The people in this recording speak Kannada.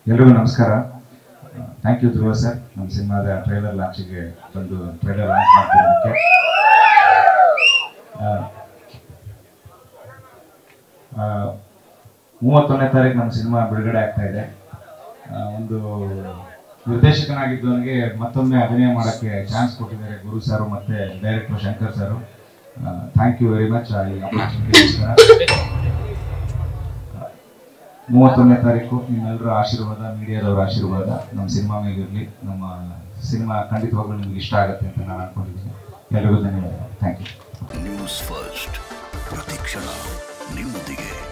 ಎಲ್ರಿಗೂ ನಮಸ್ಕಾರ ಥ್ಯಾಂಕ್ ಯು ಧ್ರುವ ಸರ್ ನಮ್ಮ ಸಿನಿಮಾದ ಟ್ರೈಲರ್ ಲಾಂಚಿಗೆ ಬಂದು ಟ್ರೈಲರ್ ಲಾಂಚ್ ಮಾಡ್ತಿರೋದಕ್ಕೆ ಆ, ಆ, ಮೂವತ್ತೊಂದನೇ ತಾರೀಕು ನಮ್ಮ ಸಿನಿಮಾ ಬಿಡುಗಡೆ ಆಗ್ತಾ ಇದೆ ಆ, ಒಂದು ನಿರ್ದೇಶಕನಾಗಿದ್ದವನಿಗೆ ಮತ್ತೊಮ್ಮೆ ಅಭಿನಯ ಮಾಡೋಕ್ಕೆ ಚಾನ್ಸ್ ಕೊಟ್ಟಿದ್ದಾರೆ ಗುರು ಸರ್ ಮತ್ತೆ director Shankar sir thank you very much ಈ opportunityಗೋಸ್ಕರ. ಮೂವತ್ತೊಂದನೇ ತಾರೀಕು ನಿಮ್ಮೆಲ್ಲರ ಆಶೀರ್ವಾದ ಮೀಡಿಯಾದವರ ಆಶೀರ್ವಾದ ನಮ್ಮ ಸಿನಿಮಾ ಮೇಲಿರಲಿ ನಮ್ಮ ಸಿನಿಮಾ ಖಂಡಿತವಾಗ್ಲೂ ನಿಮ್ಗೆ ಇಷ್ಟ ಆಗುತ್ತೆ ಅಂತ ನಾನು ಅನ್ಕೊಂಡಿದ್ದೀನಿ ಎಲ್ಲರಿಗೂ ಧನ್ಯವಾದ ಥ್ಯಾಂಕ್ ಯು ನ್ಯೂಸ್ ಫಸ್ಟ್ ಪ್ರತಿಕ್ಷಣ ನಿಮ್ಮೊಂದಿಗೆ